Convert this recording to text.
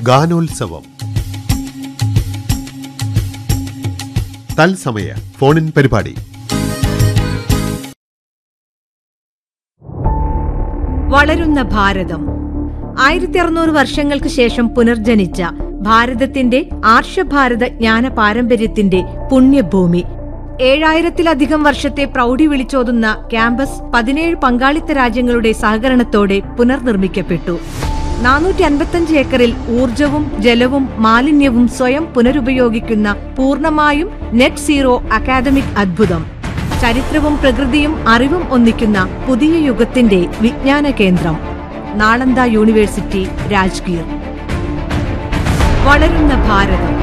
ഗാനോത്സവം തത്സമയ ഫോണിൻ പരിപാടി വളരുന്ന ഭാരതം ആയിരത്തി അറുന്നൂറ് വർഷങ്ങൾക്ക് ശേഷം പുനർജനിച്ച ഭാരതത്തിന്റെ ആർഷഭാരത ജ്ഞാന പാരമ്പര്യത്തിന്റെ പുണ്യഭൂമി ഏഴായിരത്തിലധികം വർഷത്തെ പ്രൗഢി വിളിച്ചോതുന്ന ക്യാമ്പസ് പതിനേഴ് പങ്കാളിത്ത രാജ്യങ്ങളുടെ സഹകരണത്തോടെ പുനർനിർമ്മിക്കപ്പെട്ടു നാനൂറ്റി അൻപത്തഞ്ച് ഏക്കറിൽ ഊർജവും ജലവും മാലിന്യവും സ്വയം പുനരുപയോഗിക്കുന്ന പൂർണ്ണമായും നെറ്റ് സീറോ അക്കാദമിക് അദ്ഭുതം ചരിത്രവും പ്രകൃതിയും അറിവും ഒന്നിക്കുന്ന പുതിയ യുഗത്തിന്റെ വിജ്ഞാന കേന്ദ്രം നാളന്ദ യൂണിവേഴ്സിറ്റി രാജ്ഗീർ വളരുന്ന ഭാരതം